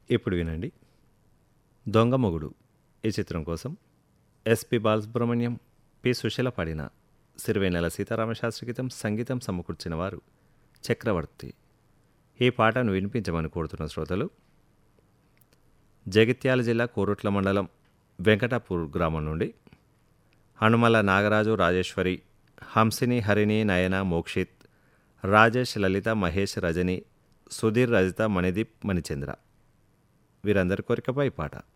ఇప్పుడు వినండి దొంగ మొగుడు ఈ చిత్రం కోసం ఎస్పి బాలసుబ్రహ్మణ్యం పి సుశీల పాడిన సిరివేనెల సీతారామశాస్త్రి గీతం సంగీతం సమకూర్చిన వారు చక్రవర్తి ఈ పాటను వినిపించమని కోరుతున్న శ్రోతలు జగిత్యాల జిల్లా కోరుట్ల మండలం వెంకటాపూర్ గ్రామం నుండి హనుమల నాగరాజు రాజేశ్వరి హంసిని హరిణి నయన మోక్షిత్ రాజేష్ లలిత మహేష్ రజని సుధీర్ రజిత మణిదీప్ మణిచంద్ర వీరందరి కోరికపై పాట